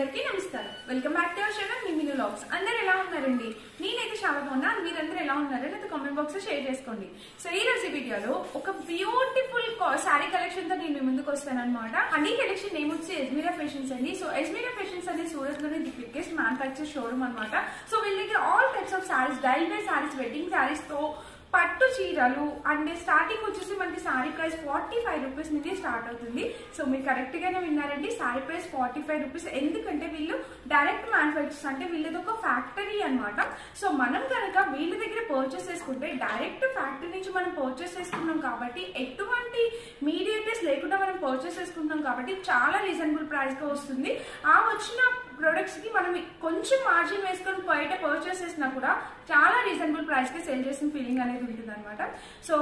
అందరికీ నమస్కారం welcome back to our channel మీ మినీ లాగ్స్ అందరు ఎలా ఉన్నారండి నేనైతే చాలా బాగున్నా మీరందరూ ఎలా ఉన్నారో నాతో కామెంట్ బాక్స్ లో షేర్ చేసుకోండి సో ఈ రోజు ఈ వీడియోలో ఒక బ్యూటిఫుల్ శారీ కలెక్షన్ తో నేను మీ ముందుకు వస్తాను అనమాట అండ్ ఈ కలెక్షన్ నేమ్ వచ్చి ఎజ్మీరా ఫ్యాషన్స్ అండి సో ఎజ్మీరా ఫ్యాషన్స్ అనేది సూరత్ లోని ది బిగ్గెస్ట్ మ్యానుఫాక్చర్ షోరూమ్ అనమాట సో వీళ్ళ దగ్గర all types of saris daily wear saris wedding saris తో పట్టు చీరలు అండ్ స్టార్టింగ్ వచ్చేసి మనకి sari price forty five rupees నుంచి స్టార్ట్ అవుతుంది సో మీరు కరెక్ట్ గానే విన్నారండి sari price forty five rupees ఎందుకంటే వీళ్ళు డైరెక్ట్ మ్యానుఫ్యాక్చర్స్ అంటే వీళ్ళది ఒక ఫ్యాక్టరీ అన్నమాట సో మనం కనుక వీళ్ళ దగ్గర పర్చేస్ చేసుకుంటే డైరెక్ట్ ఫ్యాక్టరీ నుంచి మనం పర్చేస్ చేసుకున్నాం కాబట్టి ఎటువంటి మీడియేటర్స్ లేకుండా మనం పర్చేస్ చేసుకుంటున్నాం కాబట్టి చాలా రీజనబుల్ ప్రైస్ గా వస్తుంది ఆ వచ్చిన ప్రొడక్ట్స్ కి మనం కొంచెం మార్జిన్ వేసుకొని బయట పర్చేస్ చేసినా కూడా చాలా రీజనబుల్ ప్రైస్ కి సేల్ చేసిన ఫీలింగ్ అనేది ఉంటుంది అనమాట సో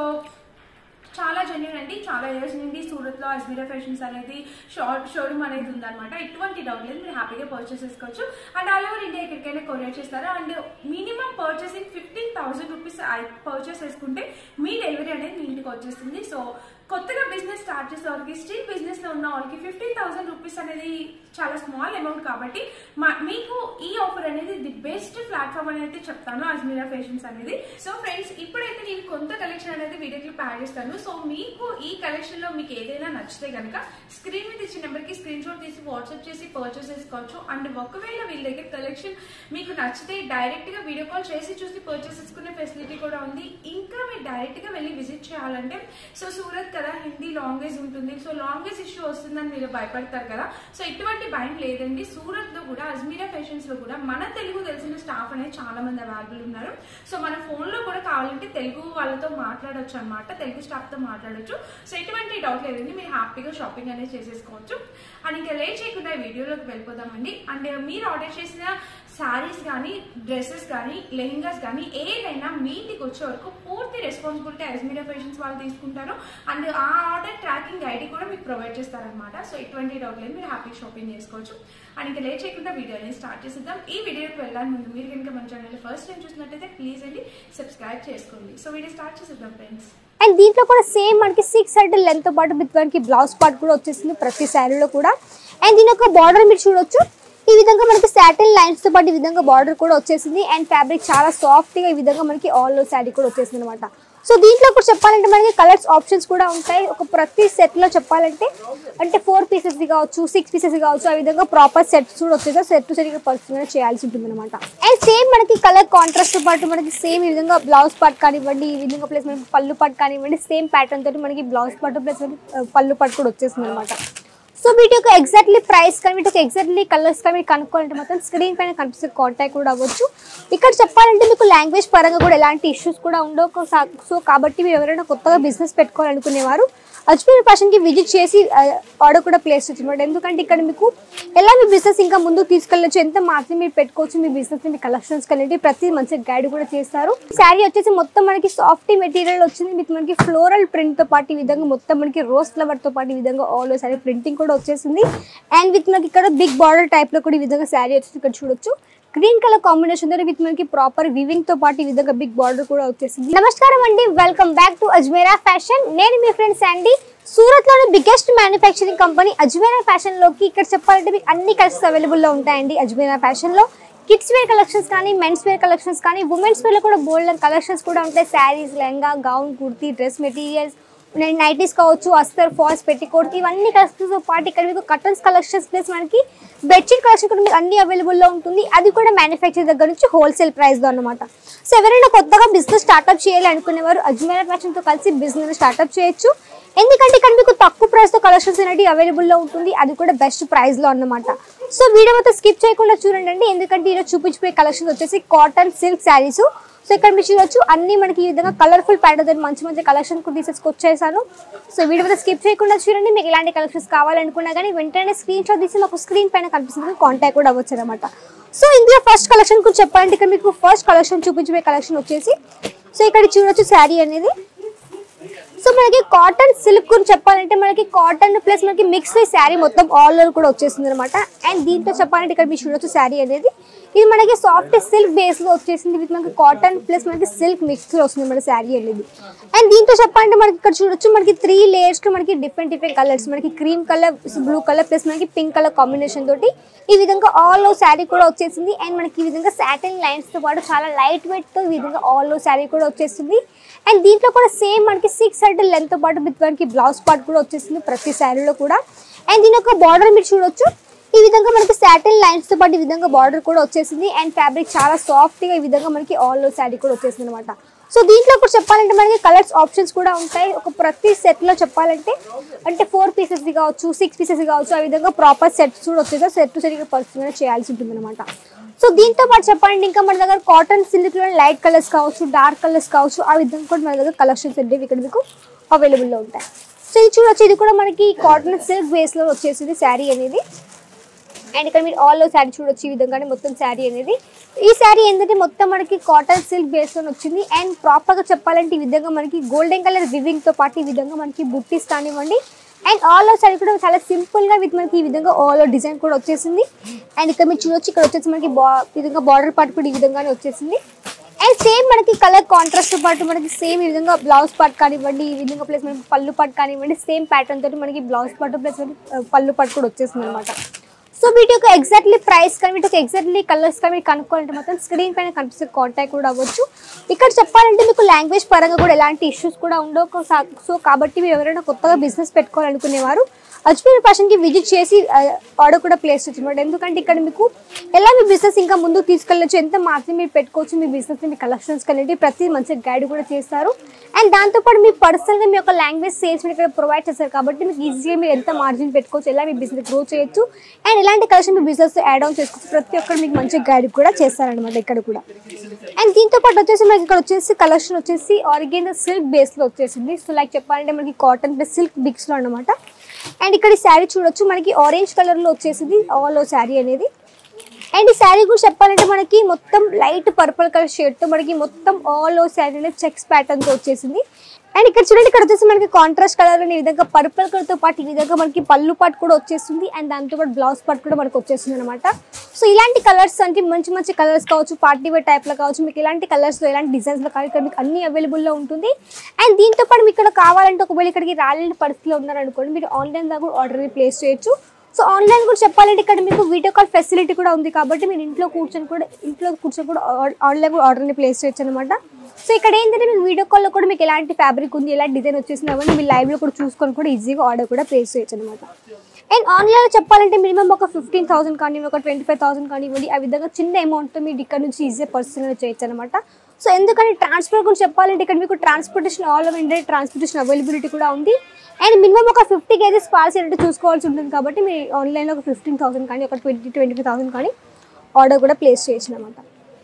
చాలా జెన్యున్ అండి చాలా ఇయర్స్ నుండి సూరత్ లో అజ్మీరా ఫ్యాషన్స్ అనేది షార్ట్ షోరూమ్ అనేది ఉందన్నమాట ఎటువంటి డౌట్ లేదు మీరు హ్యాపీగా పర్చేస్ చేసుకోవచ్చు అండ్ ఆల్ ఓవర్ ఇండియా ఎక్కడికైనా కొరియర్ చేస్తారు and minimum purchasing fifteen thousand rupees purchase చేసుకుంటే మీ డెలివరీ అనేది మీ ఇంటికి వచ్చేస్తుంది సో కొత్తగా బిజినెస్ స్టార్ట్ చేసే వాళ్ళకి స్టిల్ బిజినెస్ లో ఉన్న వాళ్ళకి ఫిఫ్టీన్ థౌసండ్ రూపీస్ అనేది చాలా స్మాల్ అమౌంట్ కాబట్టి మా- మీకు ఈ ఆఫర్ అనేది ది బెస్ట్ ప్లాట్ఫామ్ అని అయితే చెప్తాను అజ్మీరా ఫ్యాషన్స్ అనేది సో ఫ్రెండ్స్ ఇప్పుడైతే నేను కొంత కలెక్షన్ అనేది వీడియో క్లిప్ యాడ్ చేస్తాను సో మీకు ఈ కలెక్షన్ లో మీకు ఏదైనా నచ్చితే కనుక స్క్రీన్ మీద ఇచ్చిన నెంబర్ కి స్క్రీన్ షాట్ తీసి వాట్సాప్ చేసి పర్చేస్ చేసుకోవచ్చు అండ్ ఒకవేళ వీళ్ళ దగ్గర కలెక్షన్ మీకు నచ్చితే డైరెక్ట్ గా వీడియో కాల్ చేసి చూసి పర్చేస్ చేసుకునే ఫెసిలిటీ కూడా ఉంది ఇంకా మీరు డైరెక్ట్ గా వెళ్ళి విజిట్ చేయాలంటే సో సూరత్ కదా హిందీ లాంగ్వేజ్ ఉంటుంది సో లాంగ్వేజ్ ఇష్యూ వస్తుందని మీరు భయపడతారు కదా సో ఇటువంటి భయం లేదండి సూరత్ లో కూడా అజ్మీరా ఫ్యాషన్స్ లో కూడా మన తెలుగు తెలిసిన స్టాఫ్ అనేది చాలా మంది అవైలబుల్ ఉన్నారు సో మన ఫోన్ లో కూడా కావాలంటే తెలుగు వాళ్ళతో మాట్లాడొచ్చు అనమాట తెలుగు స్టాఫ్ తో మాట్లాడొచ్చు సో ఎటువంటి డౌట్ లేదండి మీరు హ్యాపీగా షాపింగ్ అనేది చేసేసుకోవచ్చు అండ్ ఇంకా లేట్ చేయకుండా ఈ వీడియోలోకి వెళ్ళిపోదామండి అండ్ మీరు ఆర్డర్ చేసిన శారీస్ కానీ డ్రెస్సెస్ కానీ లెహంగాస్ కానీ ఏదైనా మీ ఇంటికి వచ్చే వరకు పూర్తి రెస్పాన్సిబిలిటీ అజ్మీరా ఫ్యాషన్స్ వాళ్ళు తీసుకుంటారు అండ్ ఆ ఆర్డర్ ట్రాకింగ్ ఐడి కూడా మీకు ప్రొవైడ్ చేస్తారనమాట సో ఎటువంటి డౌట్ లేదు మీరు హ్యాపీ షాపింగ్ చేసుకోవచ్చు అండ్ ఇంకా లేట్ చేయకుండా వీడియోని స్టార్ట్ చేసేద్దాం ఈ వీడియోకి వెళ్ళాలి ముందు మీరు కనుక మన ఛానల్ ఫస్ట్ టైం చూసినట్టయితే ప్లీజ్ అండి సబ్స్క్రైబ్ చేసుకోండి సో వీడియో స్టార్ట్ చేసేద్దాం ఫ్రెండ్స్ అండ్ దీంట్లో కూడా సేమ్ మనకి సిక్స్ హండ్రెడ్ లెంత్ పాటు విత్ మనకి బ్లౌజ్ పార్ట్ కూడా వచ్చేసింది ప్రతి శారీలో కూడా అండ్ దీని యొక్క బార్డర్ మీరు చూడొచ్చు ఈ విధంగా మనకి సాటిన్ లైన్స్ తో పాటు ఈ విధంగా బార్డర్ కూడా వచ్చేసింది అండ్ ఫ్యాబ్రిక్ చాలా సాఫ్ట్ గా ఈ విధంగా మనకి ఆల్ శారీ కూడా వచ్చేసింది అనమాట సో దీంట్లో కూడా చెప్పాలంటే మనకి కలర్స్ ఆప్షన్స్ కూడా ఉంటాయి ఒక ప్రతి సెట్ లో చెప్పాలంటే అంటే ఫోర్ పీసెస్ కావచ్చు సిక్స్ పీసెస్ కావచ్చు ఆ విధంగా ప్రాపర్ సెట్స్ కూడా వచ్చేసి సెట్ టు సెట్ పర్సనల్ చేయాల్సి ఉంటుంది అనమాట అండ్ సేమ్ మనకి కలర్ కాంట్రాస్ట్ తో పాటు మనకి సేమ్ ఈ విధంగా బ్లౌజ్ పార్ట్ కానివ్వండి ఈ విధంగా ప్లస్ మనకి పళ్ళు పార్ట్ కానివ్వండి సేమ్ ప్యాటర్న్ తోటి మనకి బ్లౌజ్ పార్ట్ ప్లస్ పళ్ళు పార్ట్ కూడా వచ్చేసింది అనమాట సో వీటి యొక్క ఎగ్జాక్ట్లీ ప్రైస్ కానీ వీటి యొక్క ఎగ్జాక్ట్లీ కలర్స్ కానీ మీరు కనుక్కోవాలంటే మాత్రం స్క్రీన్ పైన కనిపిస్తే కాంటాక్ట్ కూడా అవ్వచ్చు ఇక్కడ చెప్పాలంటే మీకు లాంగ్వేజ్ పరంగా కూడా ఎలాంటి ఇష్యూస్ కూడా ఉండవు సో కాబట్టి మీరు ఎవరైనా కొత్తగా బిజినెస్ పెట్టుకోవాలనుకునేవారు అజ్మీర్ ఫ్యాషన్కి విజిట్ చేసి ఆర్డర్ కూడా ప్లేస్ చేయమాట ఎందుకంటే ఇక్కడ మీకు ఎలా మీ బిజినెస్ ఇంకా ముందుకు తీసుకెళ్ళచ్చు ఎంత మార్జిన్ మీరు పెట్టుకోవచ్చు మీ బిజినెస్ మీ కలెక్షన్స్ కలిగి ప్రతి మంచి గైడ్ కూడా చేస్తారు శారీ వచ్చేసి మొత్తం మనకి సాఫ్ట్ మెటీరియల్ వచ్చింది మీకు మనకి ఫ్లోరల్ ప్రింట్ తో పాటు ఈ విధంగా మొత్తం మనకి రోజ్ ఫ్లవర్ తో పాటు ఈ విధంగా ఆల్ శారీ ప్రింటింగ్ కూడా వచ్చేసింది అండ్ విత్ మనకి ఇక్కడ బిగ్ బార్డర్ టైప్ లో కూడా ఈ విధంగా శారీ వచ్చేసి ఇక్కడ చూడొచ్చు గ్రీన్ కలర్ కాంబినేషన్ తో విత్ మనకి ప్రాపర్ వివింగ్ తో పాటు ఈ విధంగా బిగ్ బార్డర్ కూడా వచ్చేసింది నమస్కారం అండి welcome back to Ajmera Fashion నేను మీ ఫ్రెండ్ శాండీ సూరత్ లోని biggest manufacturing company Ajmera Fashion లోకి ఇక్కడ చెప్పాలంటే మీకు అన్ని కలర్స్ అవైలబుల్ లో ఉంటాయండి అజ్మేరా ఫ్యాషన్ లో కిడ్స్ వేర్ కలెక్షన్స్ కానీ మెన్స్ వేర్ కలెక్షన్స్ కానీ ఉమెన్స్ వేర్ లో కూడా బోల్డ్ కలెక్షన్స్ కూడా ఉంటాయి saris lehenga gown kurti dress materials nighties కావచ్చు అస్తర్ ఫాల్స్ పెట్టికోట్ ఇవన్నీ కలెక్షన్స్ పాటు ఇక్కడ మీకు కటన్స్ కలెక్షన్స్ ప్లస్ మనకి బెడ్షీట్ కలెక్షన్ కూడా మీకు అన్ని అవైలబుల్లో ఉంటుంది అది కూడా మ్యానుఫ్యాక్చర్ దగ్గర నుంచి హోల్సేల్ ప్రైస్లో అనమాట సో ఎవరైనా కొత్తగా బిజినెస్ స్టార్ట్అప్ చేయాలి అనుకునేవారు అజ్మీరా ఫ్యాషన్తో కలిసి బిజినెస్ స్టార్ట్అప్ చేయొచ్చు ఎందుకంటే ఇక్కడ మీకు తక్కువ ప్రైస్తో కలెక్షన్స్ అనేవి అవైలబుల్లో ఉంటుంది అది కూడా బెస్ట్ ప్రైస్లో అన్నమాట సో వీడియో మొత్తం స్కిప్ చేయకుండా చూడండి ఎందుకంటే ఈరోజు చూపించిపోయే కలెక్షన్స్ వచ్చేసి కాటన్ సిల్క్ శారీస్ సో ఇక్కడ మీరు చూడొచ్చు అన్ని మనకి ఈ విధంగా కలర్ఫుల్ ప్యాటర్న్ మంచి మంచి కలెక్షన్ కూడా తీసుకొచ్చేసాను సో వీడియో మీద స్కిప్ చేయకుండా చూడండి మీకు ఇలాంటి కలెక్షన్స్ కావాలనుకున్నా కానీ వెంటనే స్క్రీన్ షాట్ తీసి మాకు స్క్రీన్ పైన కనిపిస్తుంది కాంటాక్ట్ కూడా అవ్వచ్చు అనమాట సో ఇందులో ఫస్ట్ కలెక్షన్ గురించి చెప్పాలంటే ఇక్కడ మీకు ఫస్ట్ కలెక్షన్ చూపించే కలెక్షన్ వచ్చేసి సో ఇక్కడ చూడొచ్చు శారీ అనేది సో మనకి కాటన్ సిల్క్ గురించి చెప్పాలంటే మనకి కాటన్ ప్లస్ మనకి మిక్స్ శారీ మొత్తం ఆల్ ఓవర్ కూడా వచ్చేసింది అనమాట అండ్ దీంట్లో చెప్పాలంటే ఇక్కడ మీరు చూడొచ్చు శారీ అనేది ఇది మనకి సాఫ్ట్ సిల్క్ బేస్ లో వచ్చేసింది విత్ మనకి కాటన్ ప్లస్ మనకి సిల్క్ మిక్స్ లో వస్తుంది మన శారీ అనేది అండ్ దీంట్లో చెప్పాలంటే మనకి ఇక్కడ చూడొచ్చు మనకి త్రీ లేయర్స్ లో మనకి డిఫరెంట్ డిఫరెంట్ కలర్స్ మనకి cream colour blue colour plus మనకి పింక్ కలర్ కాంబినేషన్ తోటి ఈ విధంగా ఆల్ ఓవర్ శారీ కూడా వచ్చేసింది అండ్ మనకి ఈ విధంగా సాటిన్ లైన్స్ తో పాటు చాలా లైట్ వెయిట్ తో ఈ విధంగా ఆల్ ఓవర్ శారీ కూడా వచ్చేసింది అండ్ దీంట్లో కూడా సేమ్ మనకి సిక్స్ హండ్రెడ్ లెంత్ తో పాటు విత్ మనకి బ్లౌజ్ పార్ట్ కూడా వచ్చేసింది ప్రతి శారీలో కూడా అండ్ దీని యొక్క బార్డర్ మీరు చూడొచ్చు ఈ విధంగా మనకి సాటిన్ లైన్స్ తో పాటు ఈ విధంగా బార్డర్ కూడా వచ్చేసింది అండ్ ఫ్యాబ్రిక్ చాలా సాఫ్ట్ గా ఈ విధంగా మనకి ఆల్ ఓవర్ శారీ కూడా వచ్చేసింది అనమాట సో దీంట్లో కూడా చెప్పాలంటే మనకి కలర్స్ ఆప్షన్స్ కూడా ఉంటాయి ఒక ప్రతి సెట్ లో చెప్పాలంటే అంటే ఫోర్ పీసెస్ కావచ్చు సిక్స్ పీసెస్ కావచ్చు ఆ విధంగా ప్రాపర్ సెట్స్ కూడా వచ్చేసి సెట్ టు సెట్ పర్సనల్ చేయాల్సి ఉంటుంది అనమాట సో దీంతో పాటు చెప్పాలంటే ఇంకా మన దగ్గర కాటన్ సిల్క్ లో లైట్ కలర్స్ కావచ్చు డార్క్ కలర్స్ కావచ్చు ఆ విధంగా కూడా మన దగ్గర కలెక్షన్స్ అనేవి ఇక్కడ మీకు అవైలబుల్లో ఉంటాయి సో ఇది చూడొచ్చు ఇది కూడా మనకి కాటన్ సిల్క్ బేస్ లో వచ్చేసింది శారీ అనేది అండ్ ఇక్కడ మీరు ఆల్ శారీ చూడొచ్చు ఈ విధంగానే మొత్తం శారీ అనేది ఈ శారీ ఏంటంటే మొత్తం మనకి కాటన్ సిల్క్ బేస్ లో వచ్చింది అండ్ ప్రాపర్ గా చెప్పాలంటే ఈ విధంగా మనకి గోల్డెన్ కలర్ వివింగ్ తో పాటు ఈ విధంగా మనకి బుట్టీస్ కానివ్వండి అండ్ ఆల్ ఓవర్ శారీ కూడా చాలా సింపుల్ గా విత్ మనకి ఈ విధంగా ఆల్ ఓవర్ డిజైన్ కూడా వచ్చేసింది అండ్ ఇక్కడ మీరు చూడొచ్చు ఇక్కడ వచ్చేసి మనకి బా ఈ విధంగా బార్డర్ పార్ట్ కూడా ఈ విధంగానే వచ్చేసింది అండ్ సేమ్ మనకి కలర్ కాంట్రాస్ట్ పాటు మనకి సేమ్ ఈ విధంగా బ్లౌజ్ పార్ట్ కానివ్వండి ఈ విధంగా ప్లస్ మనకి పళ్ళు పార్ట్ కానివ్వండి సేమ్ ప్యాటర్న్ తోటి మనకి బ్లౌజ్ పార్ట్ ప్లస్ మనకి పళ్ళు పార్ట్ కూడా వచ్చేసింది అనమాట సో వీటి యొక్క ఎగ్జాక్ట్లీ ప్రైస్ కానీ వీటి యొక్క ఎగ్జాక్ట్లీ కలర్స్ కానీ మీరు కనుక్కోవాలంటే మాత్రం స్క్రీన్ పైన కనిపిస్తే కాంటాక్ట్ కూడా అవ్వచ్చు ఇక్కడ చెప్పాలంటే మీకు లాంగ్వేజ్ పరంగా కూడా ఎలాంటి ఇష్యూస్ కూడా ఉండవు సో కాబట్టి మీరు ఎవరైనా కొత్తగా బిజినెస్ పెట్టుకోవాలనుకునేవారు అజ్మీర్ ఫ్యాషన్కి విజిట్ చేసి ఆర్డర్ కూడా ప్లేస్ చేయమాట ఎందుకంటే ఇక్కడ మీకు ఎలా మీ బిజినెస్ ఇంకా ముందుకు తీసుకెళ్ళచ్చు ఎంత మార్జిన్ మీరు పెట్టుకోవచ్చు మీ బిజినెస్ మీ కలెక్షన్స్ అనేది ప్రతి మంచి గైడ్ కూడా చేస్తారు అండ్ దాంతోపాటు మీ పర్సనల్గా మీ యొక్క లాంగ్వేజ్ సేల్స్ మీరు ఇక్కడ ప్రొవైడ్ చేస్తారు కాబట్టి మీకు ఈజీగా మీరు ఎంత మార్జిన్ పెట్టుకోవచ్చు ఎలా మీ బిజినెస్ గ్రో చేయొచ్చు అండ్ ఎలాంటి కలెక్షన్ మీ బిజినెస్ యాడ్ ఆన్ చేసుకోవచ్చు ప్రతి ఒక్కరు మీకు మంచి గైడ్ కూడా చేస్తారనమాట ఇక్కడ కూడా అండ్ దీంతో పాటు వచ్చేసి మనకి ఇక్కడ వచ్చేసి కలెక్షన్ వచ్చేసి ఆరిగేన్ సిల్క్ బేస్లో వచ్చేసింది సో లైక్ చెప్పాలంటే మనకి కాటన్ ప్లస్ సిల్క్ బిగ్స్లో అనమాట అండ్ ఇక్కడ ఈ శారీ చూడొచ్చు మనకి ఆరెంజ్ కలర్లో వచ్చేసింది ఆల్ ఓ శారీ అనేది అండ్ ఈ శారీ కూడా చెప్పాలంటే మనకి మొత్తం లైట్ పర్పుల్ కలర్ షేడ్తో మనకి మొత్తం ఆల్ ఓ శారీ అనేది చెక్స్ ప్యాటర్న్తో వచ్చేసింది అండ్ ఇక్కడ చూడండి ఇక్కడ వచ్చేసి మనకి కాంట్రాస్ట్ కలర్ అనే విధంగా పర్పుల్ కలర్తో పాటు ఈ విధంగా మనకి పళ్ళు పాటు కూడా వచ్చేస్తుంది అండ్ దాంతో పాటు బ్లౌజ్ పాటు కూడా మనకు వచ్చేస్తుంది అనమాట సో ఇలాంటి కలర్స్ అంటే మంచి మంచి కలర్స్ కావచ్చు పార్టీ వేర్ టైప్లో కావచ్చు మీకు ఇలాంటి కలర్స్లో ఇలాంటి డిజైన్స్లో కావాలి ఇక్కడ మీకు అన్ని అవైలబుల్లో ఉంటుంది అండ్ దీంతో పాటు మీకు ఇక్కడ కావాలంటే ఒకవేళ ఇక్కడికి రాలేని పరిస్థితిలో ఉన్నారనుకోండి మీరు ఆన్లైన్ ద్వారా కూడా ఆర్డర్ ప్లేస్ చేయొచ్చు సో ఆన్లైన్ కూడా చెప్పాలంటే ఇక్కడ మీకు వీడియో కాల్ ఫెసిలిటీ కూడా ఉంది కాబట్టి మీరు ఇంట్లో కూర్చొని కూడా ఇంట్లో కూర్చొని కూడా ఆన్లైన్ కూడా ఆర్డర్ని ప్లేస్ చేయొచ్చు అనమాట సో ఇక్కడ ఏంటంటే మీకు వీడియో కాల్లో కూడా మీకు ఎలాంటి ఫ్యాబ్రిక్ ఉంది ఎలాంటి డిజైన్ వచ్చేసింది అవన్నీ మీరు లైవ్లో కూడా చూసుకొని కూడా ఈజీగా ఆర్డర్ కూడా ప్లేస్ చేయొచ్చు అనమాట అండ్ ఆన్లైన్లో చెప్పాలంటే మినిమం ఒక ఫిఫ్టీన్ థౌసండ్ కానివ్వండి ఒక ట్వంటీ ఫైవ్ థౌసండ్ కానివ్వండి ఆ విధంగా చిన్న అమౌంట్తో మీరు ఇక్కడ నుంచి ఈజీగా పర్సనల్ చేయొచ్చు అనమాట సో ఎందుకంటే ట్రాన్స్పోర్ట్ గురించి చెప్పాలంటే ఇక్కడ మీకు transportation all over India transportation availability కూడా ఉంది అండ్ మినిమం ఒక ఫిఫ్టీ కేజీస్ పార్సల్ అంటే చూసుకోవాల్సి ఉంటుంది కాబట్టి మీరు ఆన్లైన్లో ఒక ఫిఫ్టీన్ థౌసండ్ కానీ ఒక ట్వంటీ ట్వంటీ ఫైవ్ థౌసండ్ కానీ ఆర్డర్ కూడా ప్లేస్ చేయొచ్చు అనమాట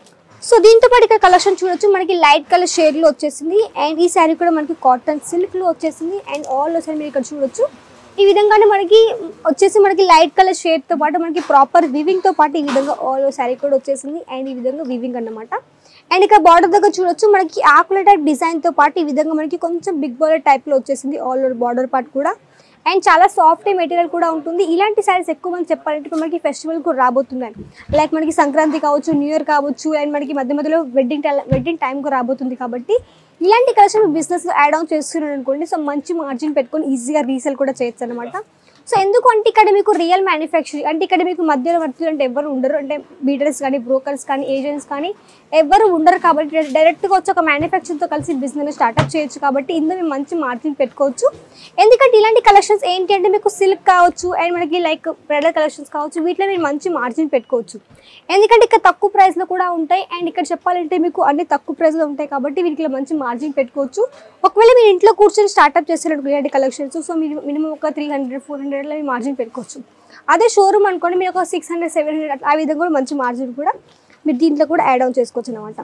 సో దీంతో పాటు ఇక్కడ కలెక్షన్ చూడొచ్చు మనకి లైట్ కలర్ షేడ్లో వచ్చేసింది అండ్ ఈ శారీ కూడా మనకి కాటన్ సిల్క్లో వచ్చేసింది అండ్ ఆల్ సారీ మీరు ఇక్కడ చూడొచ్చు ఈ విధంగానే మనకి వచ్చేసి మనకి లైట్ కలర్ షేడ్తో పాటు మనకి ప్రాపర్ వివింగ్తో పాటు ఈ విధంగా ఆల్ శారీ కూడా వచ్చేసింది అండ్ ఈ విధంగా వివింగ్ అన్నమాట అండ్ ఇక్కడ బార్డర్ దగ్గర చూడొచ్చు మనకి ఆకుల టైప్ డిజైన్తో పాటు ఈ విధంగా మనకి కొంచెం బిగ్ బార్డర్ టైప్లో వచ్చేసింది ఆల్ ఓవర్ బార్డర్ పార్ట్ కూడా అండ్ చాలా సాఫ్ట్ మెటీరియల్ కూడా ఉంటుంది ఇలాంటి శారీస్ ఎక్కువ మంది చెప్పాలంటే ఇప్పుడు మనకి ఫెస్టివల్ కూడా రాబోతున్నాయి లైక్ మనకి సంక్రాంతి కావచ్చు న్యూ ఇయర్ కావచ్చు అండ్ మనకి మధ్య మధ్యలో వెడ్డింగ్ వెడ్డింగ్ టైం కూడా రాబోతుంది కాబట్టి ఇలాంటి కలెక్షన్ బిజినెస్ యాడ్ ఆన్ చేస్తున్నాడు అనుకోండి సో మంచి మార్జిన్ పెట్టుకొని ఈజీగా రీసేల్ కూడా చేయొచ్చు అనమాట సో ఎందుకు అంటే ఇక్కడ మీకు రియల్ మ్యానుఫ్యాక్చరింగ్ అంటే ఇక్కడ మీకు మధ్యలో మధ్యలో అంటే ఎవరు ఉండరు అంటే బీడర్స్ కానీ బ్రోకర్స్ కానీ ఏజెంట్స్ కానీ ఎవరు ఉండరు కాబట్టి డైరెక్ట్గా వచ్చి ఒక మ్యానుఫ్యాక్చరింగ్తో కలిసి బిజినెస్ స్టార్ట్అప్ చేయొచ్చు కాబట్టి ఇందులో మీరు మంచి మార్జిన్ పెట్టుకోవచ్చు ఎందుకంటే ఇలాంటి కలెక్షన్స్ ఏంటి అంటే మీకు సిల్క్ కావచ్చు అండ్ మనకి లైక్ బ్రైడల్ కలెక్షన్స్ కావచ్చు వీటిలో మీరు మంచి మార్జిన్ పెట్టుకోవచ్చు ఎందుకంటే ఇక్కడ తక్కువ ప్రైస్లో కూడా ఉంటాయి అండ్ ఇక్కడ చెప్పాలంటే మీకు అన్ని తక్కువ ప్రైస్లో ఉంటాయి కాబట్టి వీటిలో మంచి మార్జిన్ పెట్టుకోవచ్చు ఒకవేళ మీరు ఇంట్లో కూర్చొని స్టార్ట్అప్ చేసేటప్పుడు ఇలాంటి కలెక్షన్స్ సో మీరు మినిమం ఒక త్రీ హండ్రెడ్ ఫోర్ హండ్రెడ్లో మీరు మార్జిన్ పెట్టుకోవచ్చు అదే షోరూమ్ అనుకోండి మీరు ఒక సిక్స్ హండ్రెడ్ సెవెన్ హండ్రెడ్ ఆ విధంగా కూడా మంచి మార్జిన్ కూడా మీరు దీంట్లో కూడా యాడ్ ఆన్ చేసుకోవచ్చు అనమాట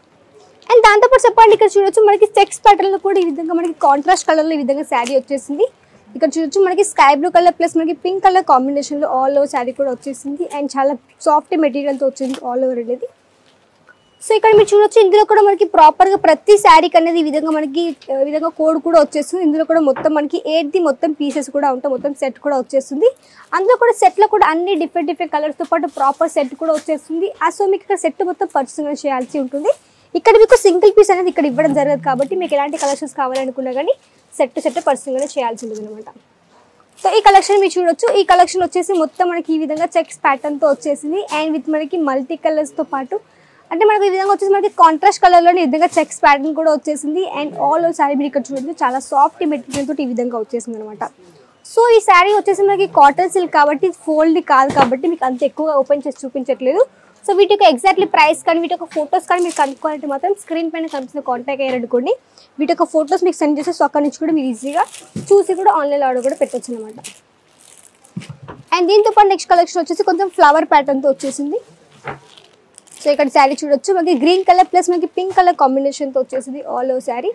అండ్ దాంతోపాటు చెప్పండి ఇక్కడ చూడొచ్చు మనకి చెక్స్ ప్యాటర్న్లో కూడా ఈ విధంగా మనకి కాంట్రాస్ట్ కలర్లో ఈ విధంగా శారీ వచ్చేసింది ఇక్కడ చూడొచ్చు మనకి స్కై బ్లూ కలర్ ప్లస్ మనకి పింక్ కలర్ కాంబినేషన్లో ఆల్ ఓవర్ శారీ కూడా వచ్చేసింది అండ్ చాలా సాఫ్ట్ మెటీరియల్తో వచ్చింది ఆల్ ఓవర్ అనేది సో ఇక్కడ మీరు చూడొచ్చు ఇందులో కూడా మనకి ప్రాపర్ గా ప్రతి శారీకి అనేది ఈ విధంగా మనకి ఆ, ఈ విధంగా కోడ్ కూడా వచ్చేస్తుంది ఇందులో కూడా మొత్తం మనకి ఎయిట్ ది మొత్తం పీసెస్ కూడా ఉంటాయి మొత్తం సెట్ కూడా వచ్చేస్తుంది అందులో కూడా set లో కూడా అన్ని డిఫరెంట్ డిఫరెంట్ కలర్స్ తో పాటు ప్రాపర్ సెట్ కూడా వచ్చేస్తుంది ఆ సో మీకు ఇక్కడ సెట్ మొత్తం పర్సనల్ చేయాల్సి ఉంటుంది ఇక్కడ మీకు సింగిల్ పీస్ అనేది ఇక్కడ ఇవ్వడం జరగదు కాబట్టి మీకు ఎలాంటి కలెక్షన్స్ కావాలనుకున్నా కానీ సెట్ సెట్ పర్సనల్గా చేయాల్సి ఉంటుంది అనమాట సో ఈ కలెక్షన్ మీరు చూడొచ్చు ఈ కలెక్షన్ వచ్చేసి మొత్తం మనకి ఈ విధంగా చెక్స్ ప్యాటర్న్ తో వచ్చేసింది అండ్ విత్ మనకి మల్టీ కలర్స్ తో పాటు అంటే మనకి ఈ విధంగా వచ్చేసి మనకి కాంట్రాస్ట్ కలర్ లో ఈ విధంగా చెక్స్ ప్యాటర్న్ కూడా వచ్చేసింది అండ్ ఆల్ ఓవర్ శారీ మీరు ఇక్కడ చూడొచ్చు చాలా సాఫ్ట్ మెటీరియల్ తోటి ఈ విధంగా వచ్చేసింది అనమాట సో ఈ శారీ వచ్చేసి మనకి కాటన్ సిల్క్ కాబట్టి ఫోల్డ్ కాదు కాబట్టి మీకు అంత ఎక్కువగా ఓపెన్ చేసి చూపించట్లేదు సో వీటి యొక్క ఎగ్జాక్ట్లీ ప్రైస్ కానీ వీటి యొక్క ఫొటోస్ కానీ మీరు కనుక్కోవాలంటే మాత్రం స్క్రీన్ పైన కనిపిస్తున్న కాంటాక్ట్ అయ్యారనుకోండి వీటి యొక్క ఫొటోస్ మీకు సెండ్ చేస్తే సో అక్కడ నుంచి కూడా మీరు ఈజీగా చూసి కూడా ఆన్లైన్ ఆర్డర్ కూడా పెట్టొచ్చు అనమాట అండ్ దీంతో పాటు నెక్స్ట్ కలెక్షన్ వచ్చేసి కొంచెం ఫ్లవర్ ప్యాటర్న్తో వచ్చేసింది సో ఇక్కడ శారీ చూడొచ్చు మనకి గ్రీన్ కలర్ ప్లస్ మనకి పింక్ కలర్ కాంబినేషన్తో వచ్చేసింది ఆల్ ఓవర్ శారీ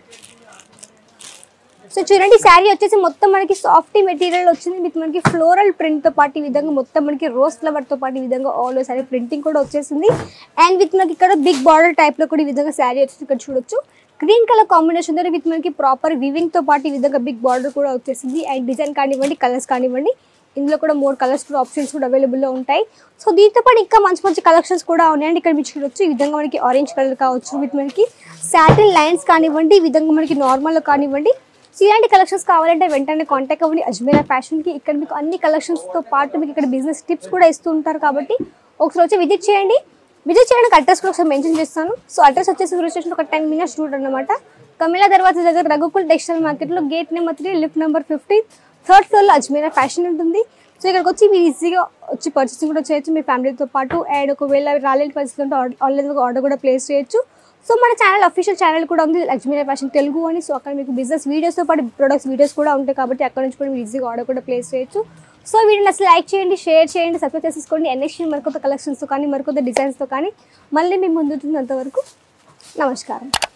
సో చూడండి శారీ వచ్చేసి మొత్తం మనకి సాఫ్ట్ మెటీరియల్ వచ్చింది విత్ మనకి ఫ్లోరల్ ప్రింట్ తో పాటు ఈ విధంగా మొత్తం మనకి రోజ్ ఫ్లవర్ తో పాటు ఈ విధంగా ఆల్ ఓవర్ శారీ ప్రింటింగ్ కూడా వచ్చేసింది అండ్ విత్ మనకి ఇక్కడ బిగ్ బార్డర్ టైప్ లో కూడా ఈ విధంగా శారీ వచ్చేసి ఇక్కడ చూడొచ్చు గ్రీన్ కలర్ కాంబినేషన్ తో విత్ మనకి ప్రాపర్ వివింగ్ తో పాటు ఈ విధంగా బిగ్ బార్డర్ కూడా వచ్చేసింది అండ్ డిజైన్ కానివ్వండి కలర్స్ కానివ్వండి ఇందులో కూడా మోర్ కలర్స్ కూడా ఆప్షన్స్ కూడా అవైలబుల్లో ఉంటాయి సో దీంతో పాటు ఇంకా మంచి మంచి కలెక్షన్స్ కూడా ఉన్నాయండి ఇక్కడ మీరు చూడొచ్చు ఈ విధంగా మనకి ఆరెంజ్ కలర్ కావచ్చు విత్ మనకి సాటిన్ లైన్స్ కానివ్వండి ఈ విధంగా మనకి నార్మల్ కానివ్వండి సో ఇలాంటి కలెక్షన్స్ కావాలంటే వెంటనే కాంటాక్ట్ అవ్వండి అజ్మీరా ఫ్యాషన్కి ఇక్కడ మీకు అన్ని కలెక్షన్స్తో పాటు మీకు ఇక్కడ బిజినెస్ టిప్స్ కూడా ఇస్తూ ఉంటారు కాబట్టి ఒకసారి వచ్చి విజిట్ చేయండి విజిట్ చేయడానికి అడ్రస్ కూడా ఒకసారి మెన్షన్ చేస్తాను సో అడ్రస్ వచ్చేసి రైల్వే స్టేషన్ ఒక టెన్ మినిట్స్ రూట్ అనమాట కమిలా దర్వాజా దగ్గర రఘుకుల్ టెక్స్టైల్ మార్కెట్లో gate number three lift number fifteen third ఫ్లోర్లో అజ్మీరా ఫ్యాషన్ ఉంటుంది సో ఇక్కడికి వచ్చి మీరు ఈజీగా వచ్చి పర్చేసింగ్ కూడా చేయొచ్చు మీ ఫ్యామిలీతో పాటు అండ్ ఒకవేళ రాలేని పరిస్థితి ఉంటే ఆన్లైన్ ఆర్డర్ కూడా ప్లేస్ చేయొచ్చు సో మన ఛానల్ అఫీషియల్ ఛానల్ కూడా ఉంది లక్ష్మీ ఫ్యాషన్ తెలుగు అని సో అక్కడ మీకు బిజినెస్ వీడియోస్తో పాటు ప్రొడక్ట్స్ వీడియోస్ కూడా ఉంటాయి కాబట్టి అక్కడ నుంచి కూడా మీరు ఈజీగా ఆర్డర్ కూడా ప్లేస్ చేయొచ్చు సో వీడియోని అసలు లైక్ చేయండి షేర్ చేయండి సబ్స్క్రైబ్ చేసేసుకోండి ఎన్ఎక్షన్ మరికొత్త కలెక్షన్స్తో కానీ మరికొత్త డిజైన్స్తో కానీ మళ్ళీ మేము ముందుంటుంది అంతవరకు నమస్కారం